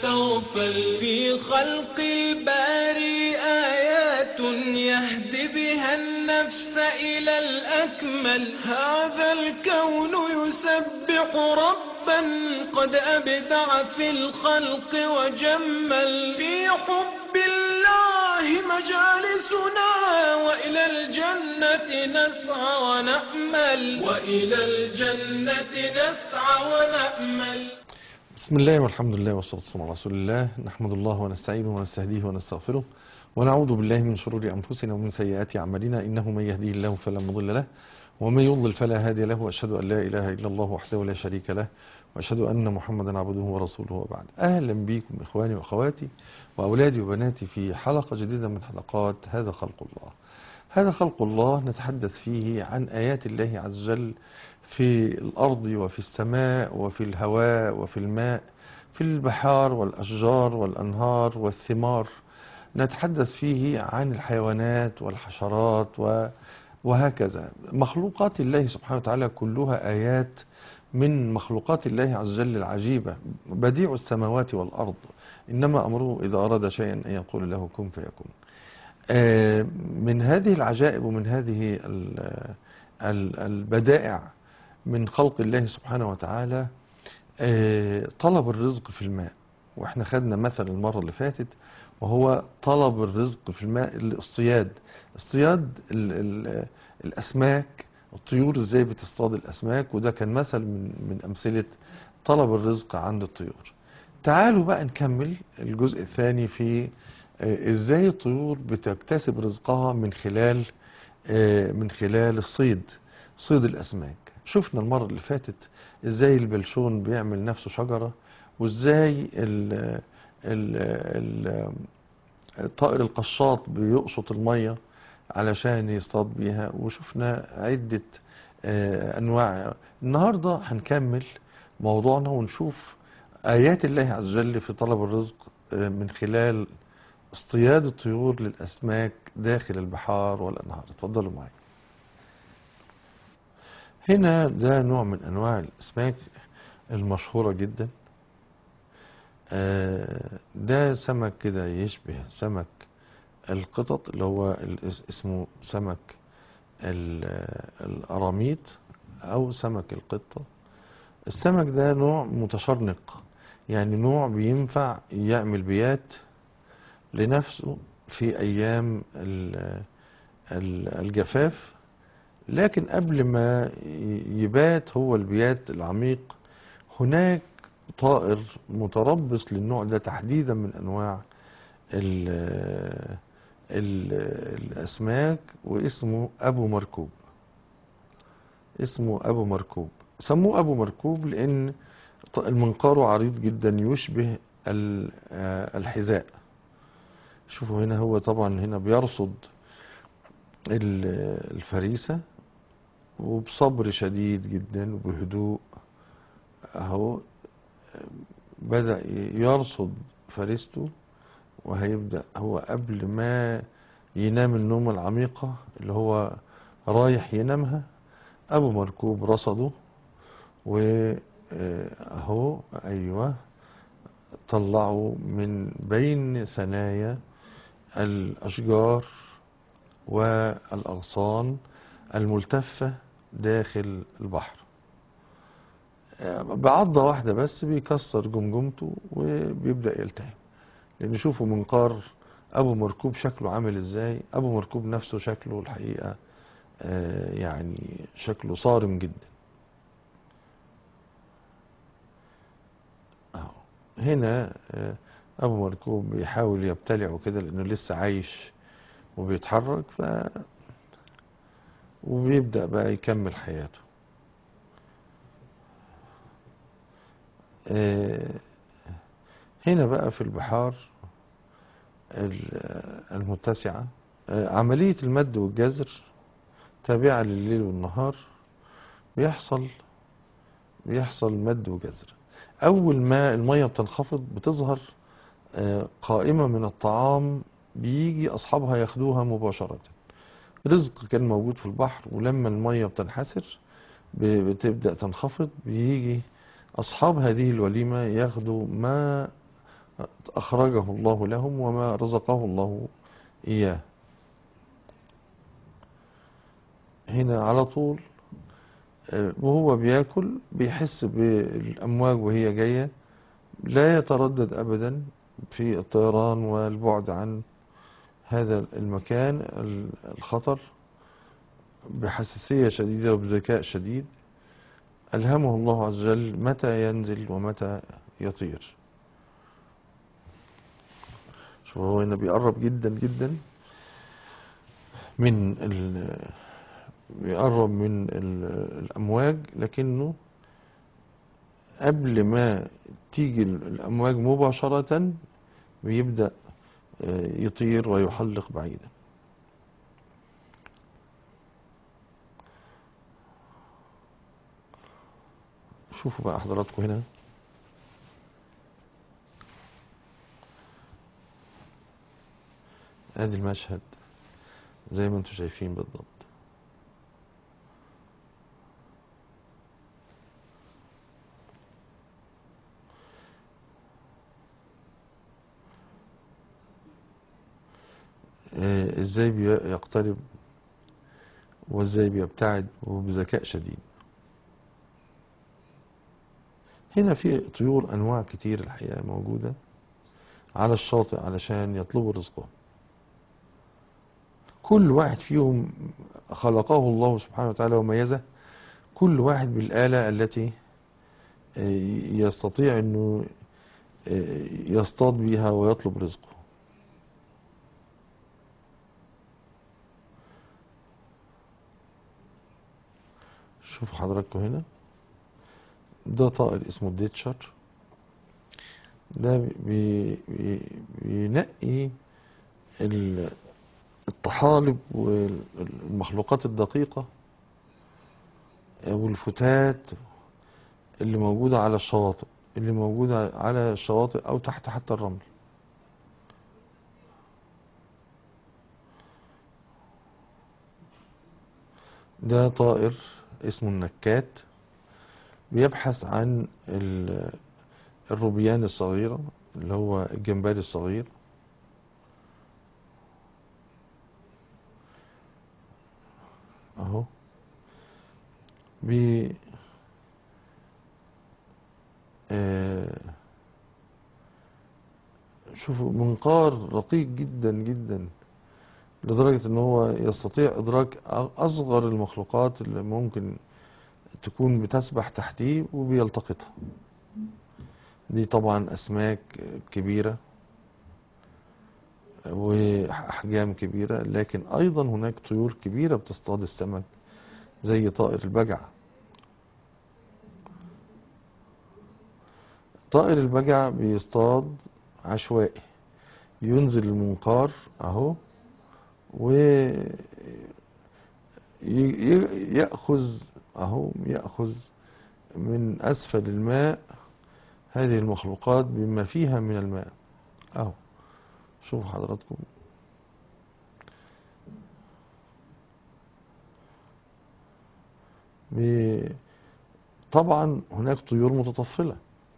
تغفل في خلق الباري آيات يهدي بها النفس إلى الأكمل هذا الكون يسبح ربا قد أبدع في الخلق وجمل في حب الله مجالسنا وإلى الجنة نسعى ونأمل وإلى الجنة نسعى ونأمل بسم الله والحمد لله والصلاة والسلام على رسول الله نحمد الله ونستعينه ونستهديه ونستغفره ونعوذ بالله من شرور أنفسنا ومن سيئات أعمالنا إنه من يهديه الله فلا مضل له ومن يضلل فلا هادي له وأشهد أن لا إله إلا الله وحده لا شريك له وأشهد أن محمدا عبده ورسوله وبعد أهلا بكم إخواني وأخواتي وأولادي وبناتي في حلقة جديدة من حلقات هذا خلق الله هذا خلق الله نتحدث فيه عن آيات الله عز وجل في الأرض وفي السماء وفي الهواء وفي الماء في البحار والأشجار والأنهار والثمار نتحدث فيه عن الحيوانات والحشرات و وهكذا مخلوقات الله سبحانه وتعالى كلها آيات من مخلوقات الله عز وجل العجيبة بديع السماوات والأرض إنما أمره إذا أراد شيئا أن يقول له كن فيكون من هذه العجائب ومن هذه البدائع من خلق الله سبحانه وتعالى طلب الرزق في الماء واحنا خدنا مثل المرة اللي فاتت وهو طلب الرزق في الماء الاصطياد اصطياد ال ال الأسماك الطيور ازاي بتصطاد الأسماك وده كان مثل من, من أمثلة طلب الرزق عند الطيور تعالوا بقى نكمل الجزء الثاني في ازاي الطيور بتكتسب رزقها من خلال من خلال الصيد صيد الأسماك شفنا المرة اللي فاتت ازاي البلشون بيعمل نفسه شجرة وازاي ال ال الطائر القشاط بيقشط المية علشان يصطاد بيها وشفنا عدة أنواع النهاردة هنكمل موضوعنا ونشوف آيات الله عز وجل في طلب الرزق من خلال اصطياد الطيور للأسماك داخل البحار والأنهار اتفضلوا معي هنا ده نوع من أنواع الأسماك المشهورة جدا ده سمك كده يشبه سمك القطط اللي هو اسمه سمك القراميط او سمك القطة السمك ده نوع متشرنق يعني نوع بينفع يعمل بيات لنفسه في ايام الجفاف لكن قبل ما يبات هو البيات العميق هناك طائر متربص للنوع ده تحديدا من انواع ال ال الاسماك واسمه ابو مركوب اسمه ابو مركوب سموه ابو مركوب لان المنقاره عريض جدا يشبه الحذاء شوفوا هنا هو طبعا هنا بيرصد الفريسة وبصبر شديد جدا وبهدوء اهو بدأ يرصد فريسته وهيبدأ هو قبل ما ينام النوم العميقة اللي هو رايح ينامها أبو مركوب رصده وأهو أيوة طلعوا من بين ثنايا الأشجار والأغصان الملتفة داخل البحر بعضة واحدة بس بيكسر جمجمته وبيبدأ يلتهم لأن شوفوا منقار أبو مركوب شكله عامل إزاي أبو مركوب نفسه شكله الحقيقة يعني شكله صارم جدا أهو هنا أبو مركوب بيحاول يبتلعه كده لأنه لسه عايش وبيتحرك ف وبيبدأ بقى يكمل حياته هنا بقى في البحار المتسعة عملية المد والجزر تابعة لليل والنهار بيحصل بيحصل مد وجزر أول ما المية بتنخفض بتظهر قائمة من الطعام بيجي أصحابها ياخدوها مباشرة رزق كان موجود في البحر ولما المية بتنحسر بتبدأ تنخفض بيجي أصحاب هذه الوليمة ياخدوا ما أخرجه الله لهم وما رزقه الله إياه هنا على طول آه، وهو بياكل بيحس بالأمواج وهي جاية لا يتردد أبدا في الطيران والبعد عن هذا المكان ال- الخطر بحساسية شديدة وبذكاء شديد ألهمه الله عز وجل متى ينزل ومتى يطير شوف هو هنا بيقرب جدا جدا من ال بيقرب من ال- الأمواج لكنه قبل ما تيجي ال- الأمواج مباشرة بيبدأ آه، يطير ويحلق بعيدا شوفوا بقى حضراتكم هنا ادي المشهد زي ما انتم شايفين بالضبط آه، ازاي بيقترب وازاي بيبتعد وبذكاء شديد هنا في طيور انواع كتير الحقيقه موجوده على الشاطئ علشان يطلبوا رزقهم كل واحد فيهم خلقه الله سبحانه وتعالى وميزه كل واحد بالآلة التي آه، يستطيع انه آه، يصطاد بها ويطلب رزقه شوفوا حضراتكم هنا ده طائر اسمه الديتشر ده بي بي بينقي ال- الطحالب والمخلوقات الدقيقة والفتات اللي موجودة على الشواطئ اللي موجودة على الشواطئ أو تحت حتى الرمل ده طائر اسمه النكات بيبحث عن ال- الروبيان الصغيرة اللي هو الجمبري الصغير اهو بي آه شوفوا منقار رقيق جدا جدا لدرجة ان هو يستطيع ادراك أ- اصغر المخلوقات اللي ممكن تكون بتسبح تحتيه وبيلتقطها دي طبعا اسماك كبيرة واحجام كبيرة لكن ايضا هناك طيور كبيرة بتصطاد السمك زي طائر البجع طائر البجع بيصطاد عشوائي ينزل المنقار اهو و ي- ي- يأخذ اهو يأخذ من اسفل الماء هذه المخلوقات بما فيها من الماء اهو شوفوا حضراتكم ب- طبعا هناك طيور متطفلة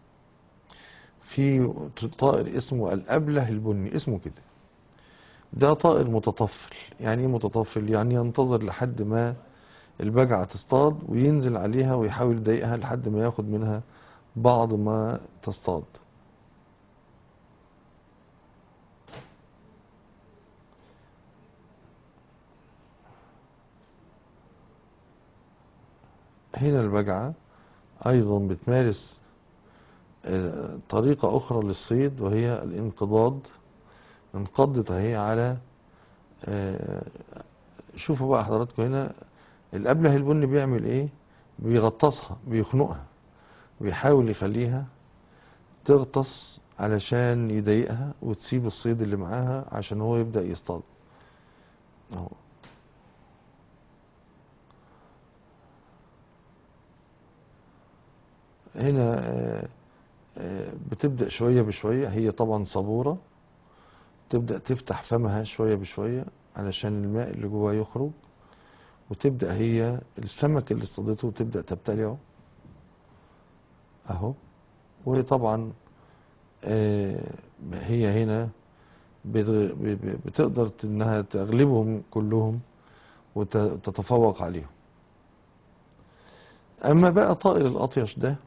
في طائر اسمه الأبله البني اسمه كده ده طائر متطفل يعني ايه متطفل يعني ينتظر لحد ما البجعة تصطاد وينزل عليها ويحاول يضايقها لحد ما ياخد منها بعض ما تصطاد هنا البجعة أيضا بتمارس آه، طريقة أخرى للصيد وهي الانقضاض انقضت اهي على آه، شوفوا بقى حضراتكم هنا الأبله البني بيعمل ايه بيغطسها بيخنقها بيحاول يخليها تغطس علشان يضايقها وتسيب الصيد اللي معاها عشان هو يبدأ يصطاد اهو هنا آه، آه، بتبدأ شوية بشوية هي طبعا صبورة تبدأ تفتح فمها شوية بشوية علشان الماء اللي جواها يخرج وتبدأ هي السمك اللي اصطادته تبدأ تبتلعه اهو وهي طبعا آه، هي بت- ب- ب- بتقدر انها تغلبهم كلهم وتتفوق عليهم اما بقى طائر الاطيش ده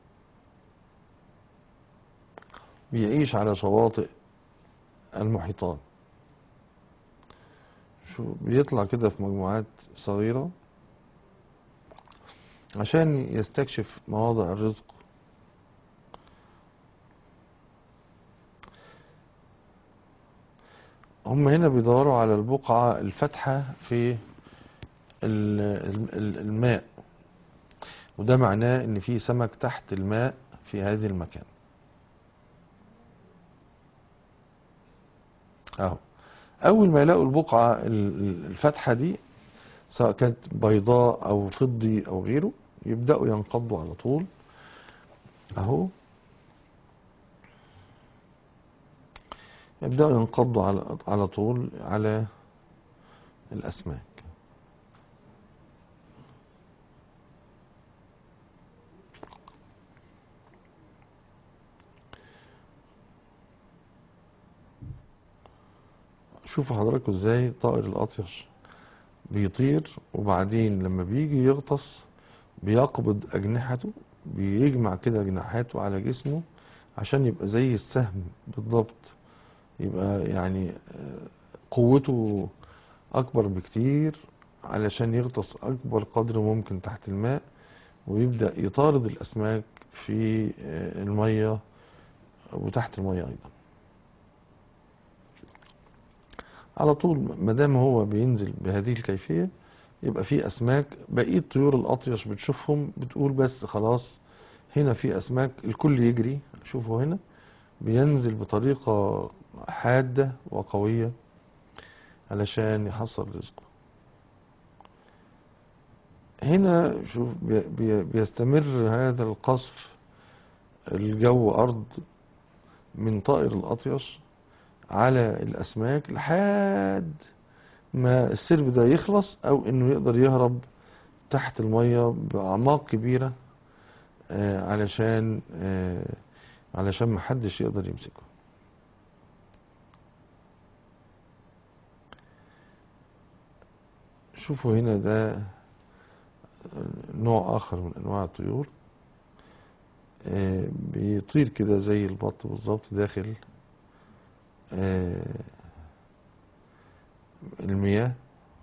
بيعيش على شواطئ المحيطات شو بيطلع كده في مجموعات صغيرة عشان يستكشف مواضع الرزق هم هنا بيدوروا على البقعة الفاتحة في ال- ال- ال- الماء وده معناه ان في سمك تحت الماء في هذه المكان اهو اول ما يلاقوا البقعة ال- ال- الفاتحة دي سواء كانت بيضاء او فضي او غيره يبدأوا ينقضوا على طول اهو يبدأوا ينقضوا على على طول على الأسماك شوفوا حضراتكم ازاي طائر الأطيش بيطير وبعدين لما بيجي يغطس بيقبض أجنحته بيجمع كده جناحاته على جسمه عشان يبقى زي السهم بالضبط يبقى يعني آه، قوته أكبر بكتير علشان يغطس أكبر قدر ممكن تحت الماء ويبدأ يطارد الأسماك في آه، المية وتحت المية أيضا على طول ما دام هو بينزل بهذه الكيفية يبقى في أسماك بقية طيور الأطيش بتشوفهم بتقول بس خلاص هنا في أسماك الكل يجري شوفوا هنا بينزل بطريقة حادة وقوية علشان يحصل رزقه هنا شوف بي بي بيستمر هذا القصف الجو أرض من طائر الأطيش على الأسماك لحد ما السرب ده يخلص أو إنه يقدر يهرب تحت المية بأعماق كبيرة آه، علشان آه، علشان محدش يقدر يمسكه شوفوا هنا ده نوع آخر من أنواع الطيور آه، بيطير كده زي البط بالظبط داخل آه، المياه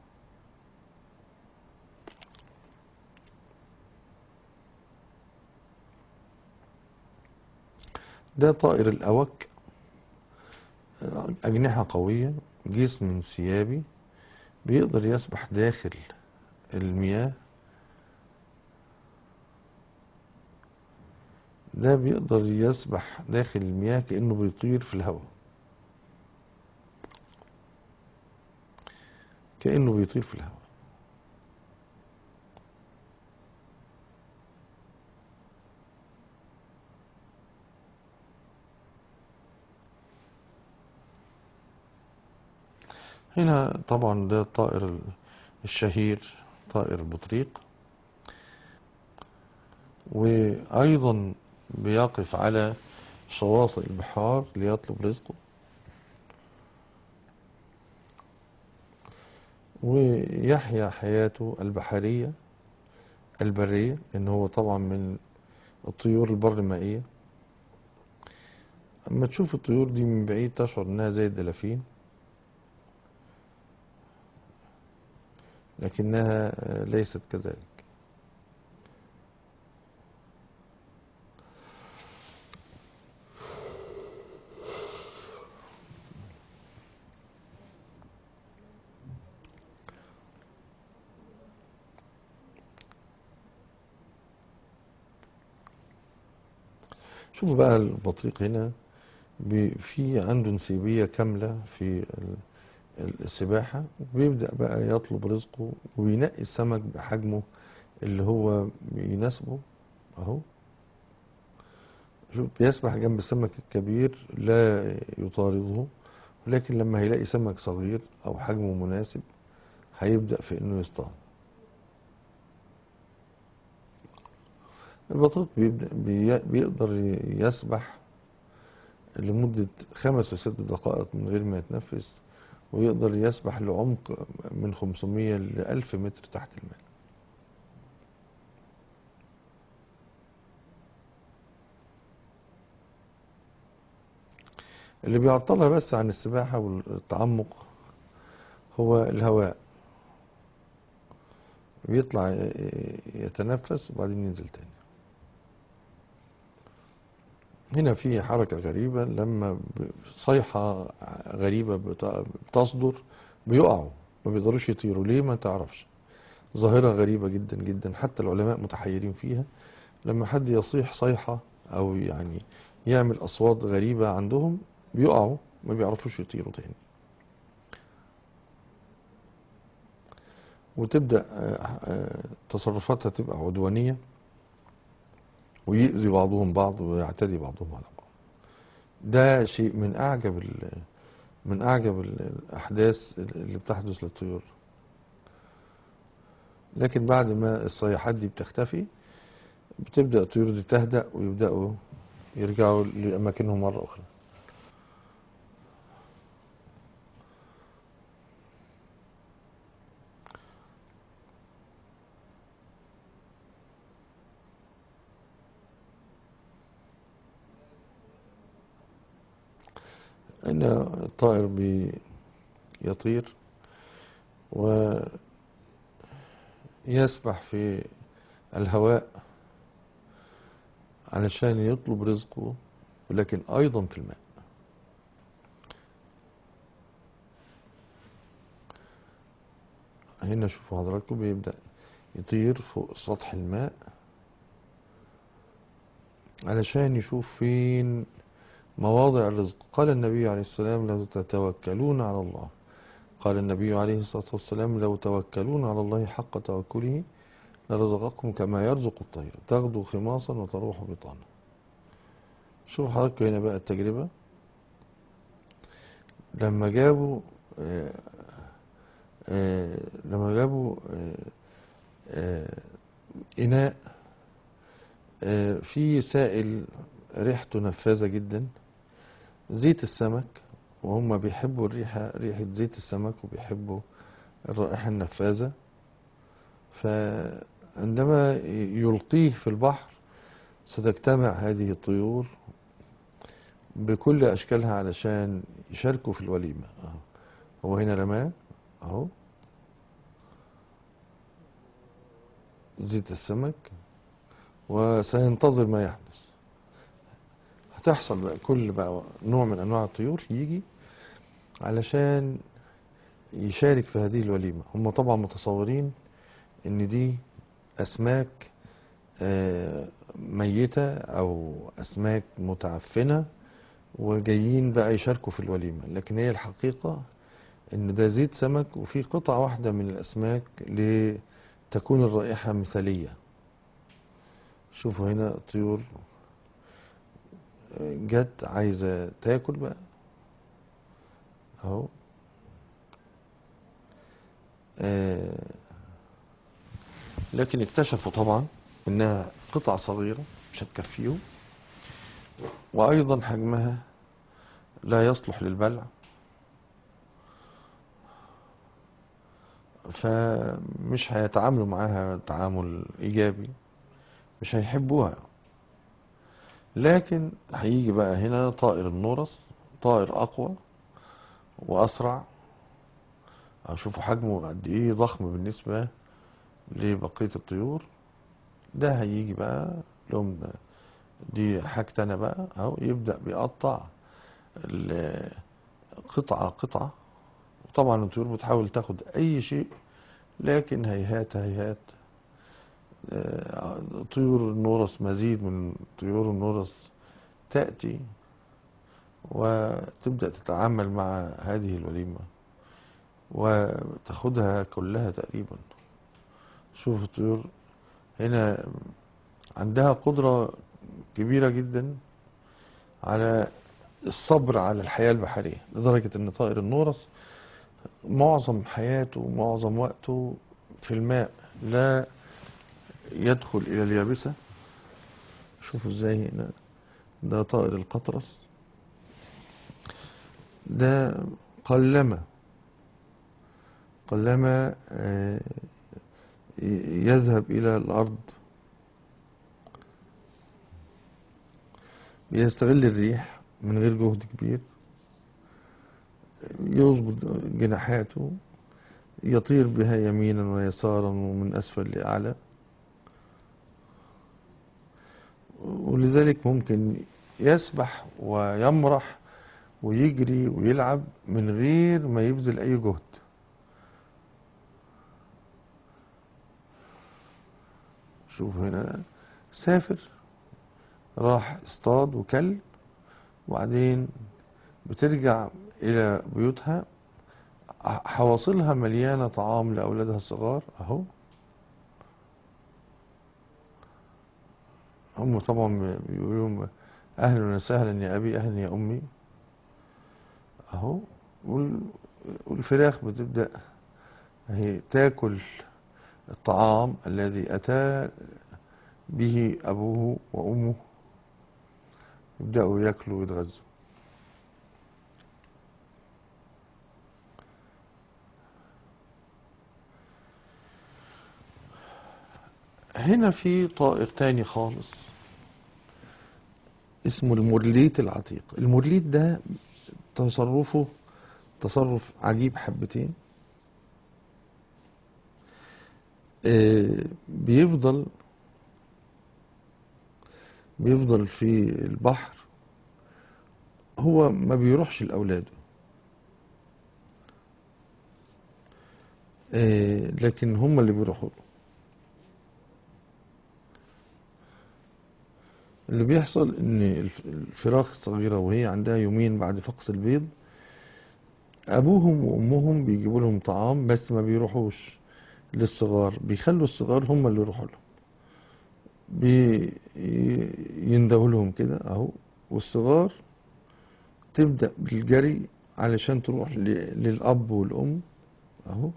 ده طائر الأوك أجنحة قوية جسم انسيابي بيقدر يسبح داخل المياه ده بيقدر يسبح داخل المياه كأنه بيطير في الهواء كأنه بيطير في الهواء هنا طبعا ده الطائر الشهير طائر البطريق وأيضا بيقف على شواطئ البحار ليطلب رزقه ويحيا حياته البحرية البرية لأن هو طبعا من الطيور البر المائية أما تشوف الطيور دي من بعيد تشعر إنها زي الدلافين لكنها ليست كذلك شوف بقى البطريق هنا بي- في عنده انسيابية كاملة في ال- السباحة وبيبدأ بقى يطلب رزقه وينقي السمك بحجمه اللي هو بيناسبه اهو شوف بيسبح جنب السمك الكبير لا يطارده ولكن لما هيلاقي سمك صغير او حجمه مناسب هيبدأ في انه يصطاد البطريق بيبدأ بي- بيقدر يسبح لمدة خمس وست دقائق من غير ما يتنفس ويقدر يسبح لعمق من 500 ل 1000 متر تحت الماء اللي بيعطلها بس عن السباحة والتعمق هو الهواء بيطلع يتنفس وبعدين ينزل تاني هنا في حركة غريبة لما ب- صيحة غريبة بت- بتصدر بيقعوا ما بيقدروش يطيروا ليه ما تعرفش ظاهرة غريبة جدا جدا حتى العلماء متحيرين فيها لما حد يصيح صيحة أو يعني يعمل أصوات غريبة عندهم بيقعوا ما بيعرفوش يطيروا تاني وتبدأ آه، آه، تصرفاتها تبقى عدوانية ويأذي بعضهم بعض ويعتدي بعضهم على بعض ده شيء من أعجب ال- من أعجب ال- الأحداث اللي بتحدث للطيور لكن بعد ما الصيحات دي بتختفي بتبدأ الطيور دي تهدأ ويبدأوا يرجعوا لأماكنهم مرة أخرى إن الطائر بيطير ويسبح في الهواء علشان يطلب رزقه ولكن أيضا في الماء هنا شوفوا حضراتكم بيبدأ يطير فوق سطح الماء علشان يشوف فين مواضع الرزق قال النبي عليه السلام لو تتوكلون على الله قال النبي عليه الصلاة والسلام لو توكلون على الله حق توكله لرزقكم كما يرزق الطير تغدو خماصا وتروح بطانا شوف حضرتك هنا بقى التجربة لما جابوا آه، آه، لما جابوا آه، آه، إناء آه، فيه سائل ريحته نفاذة جدا زيت السمك وهم بيحبوا الريحة ريحة زيت السمك وبيحبوا الرائحة النفاذة فعندما يلقيه في البحر ستجتمع هذه الطيور بكل أشكالها علشان يشاركوا في الوليمة أهو. هو هنا رماه أهو زيت السمك وسينتظر ما يحدث هتحصل بقى كل بقى نوع من انواع الطيور يجي علشان يشارك في هذه الوليمة هم طبعا متصورين ان دي اسماك آه، ميتة او اسماك متعفنة وجايين بقى يشاركوا في الوليمة لكن هي الحقيقة ان ده زيت سمك وفي قطعة واحدة من الاسماك لتكون الرائحة مثالية شوفوا هنا الطيور جت عايزة تاكل بقى اهو آه، لكن اكتشفوا طبعا انها قطع صغيرة مش هتكفيهم وايضا حجمها لا يصلح للبلع فمش هيتعاملوا معاها تعامل ايجابي مش هيحبوها لكن هيجي بقى هنا طائر النورس طائر اقوى واسرع شوفوا حجمه قد ايه ضخم بالنسبه لبقيه الطيور ده هيجي بقى لهم ده دي حاجتي انا بقى اهو يبدا بيقطع ال- قطعه قطعه وطبعا الطيور بتحاول تاخد اي شيء لكن هيهات هيهات آه، طيور النورس مزيد من طيور النورس تأتي وتبدأ تتعامل مع هذه الوليمة وتاخدها كلها تقريبا شوف الطيور هنا عندها قدرة كبيرة جدا على الصبر على الحياة البحرية لدرجة ان طائر النورس معظم حياته معظم وقته في الماء لا يدخل إلى اليابسة شوفوا ازاي هنا ده طائر القطرس ده قلما قلما آه، ي- يذهب إلى الأرض بيستغل الريح من غير جهد كبير يظبط جناحاته يطير بها يمينا ويسارا ومن أسفل لأعلى ولذلك ممكن يسبح ويمرح ويجري ويلعب من غير ما يبذل أي جهد شوف هنا سافر راح اصطاد وكل وبعدين بترجع إلى بيوتها ح- حواصلها مليانة طعام لأولادها الصغار أهو هم طبعا بيقولوا أهلا وسهلا يا أبي أهلا يا أمي أهو وال- والفراخ بتبدأ هي تاكل الطعام الذي أتى به أبوه وأمه يبدأوا ياكلوا ويتغذوا هنا في طائر تاني خالص اسمه المورليت العتيق المورليت ده تصرفه تصرف عجيب حبتين آه، بيفضل بيفضل في البحر هو ما بيروحش لأولاده آه، لكن هم اللي بيروحوا له اللي بيحصل ان الف- الفراخ الصغيرة وهي عندها يومين بعد فقس البيض ابوهم وامهم بيجيبوا لهم طعام بس ما بيروحوش للصغار بيخلوا الصغار هم اللي يروحوا لهم بيندهوا لهم كده اهو والصغار تبدأ بالجري علشان تروح ل- للأب والأم اهو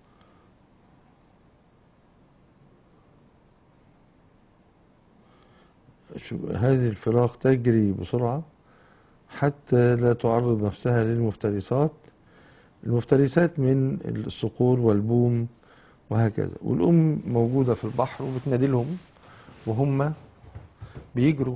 شو هذه الفراخ تجري بسرعة حتى لا تعرض نفسها للمفترسات المفترسات من الصقور والبوم وهكذا والأم موجودة في البحر وبتنادي لهم وهم بيجروا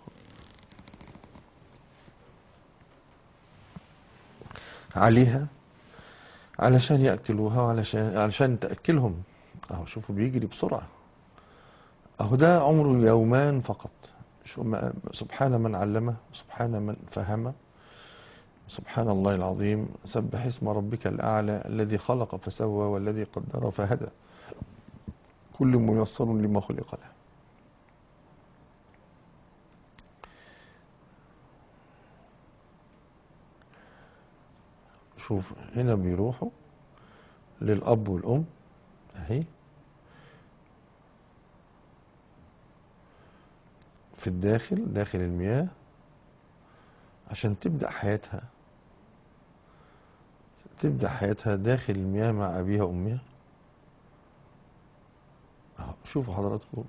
عليها علشان يأكلوها وعلشان علشان تأكلهم أهو شوفوا بيجري بسرعة أهو ده عمره يومان فقط شو ما سبحان من علمه سبحان من فهمه سبحان الله العظيم سبح اسم ربك الأعلى الذي خلق فسوى والذي قدر فهدى كل ميسر لما خلق له شوف هنا بيروحوا للأب والأم أهي في الداخل داخل المياه عشان تبدأ حياتها تبدأ حياتها داخل المياه مع أبيها وأمها أهو، شوفوا حضراتكم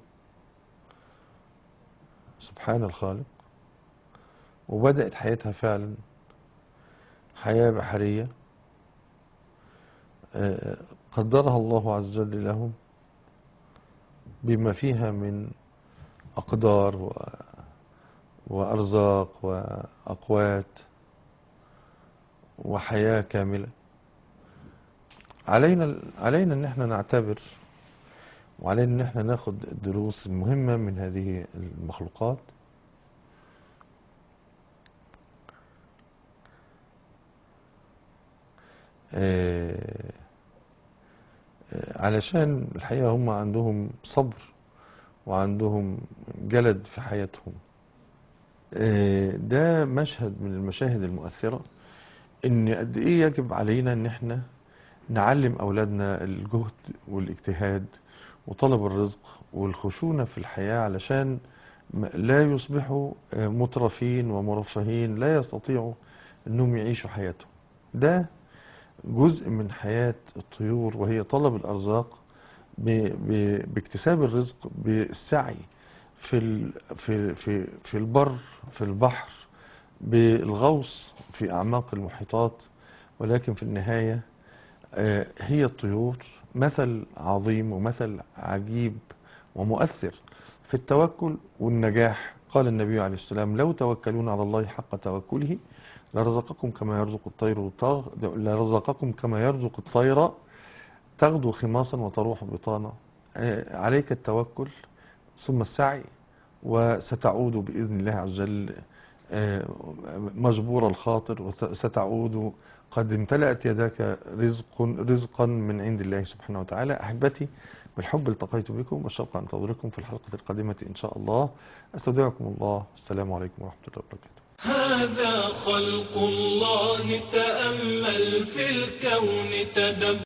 سبحان الخالق وبدأت حياتها فعلا حياة بحرية آه، قدرها الله عز وجل لهم بما فيها من أقدار و... وأرزاق وأقوات وحياة كاملة علينا علينا ان احنا نعتبر وعلينا ان احنا ناخد الدروس المهمة من هذه المخلوقات آه، آه، علشان الحقيقة هم عندهم صبر وعندهم جلد في حياتهم آه، ده مشهد من المشاهد المؤثرة ان قد ايه يجب علينا ان احنا نعلم اولادنا الجهد والاجتهاد وطلب الرزق والخشونة في الحياة علشان م- لا يصبحوا آه، مترفين ومرفهين لا يستطيعوا انهم يعيشوا حياتهم ده جزء من حياة الطيور وهي طلب الارزاق ب- ب- باكتساب الرزق بالسعي في ال- في في في البر في البحر بالغوص في أعماق المحيطات ولكن في النهاية آه، هي الطيور مثل عظيم ومثل عجيب ومؤثر في التوكل والنجاح قال النبي عليه السلام لو توكلون على الله حق توكله لرزقكم كما يرزق الطير طغ... لرزقكم كما يرزق الطير تغدو خماصا وتروح بطانا آه، عليك التوكل ثم السعي وستعود بإذن الله عز وجل آه، مجبور الخاطر وستعود قد امتلأت يداك رزق رزقا من عند الله سبحانه وتعالى أحبتي بالحب التقيت بكم والشوق أنتظركم في الحلقة القادمة إن شاء الله أستودعكم الله السلام عليكم ورحمة الله وبركاته هذا خلق الله تأمل في الكون تدبر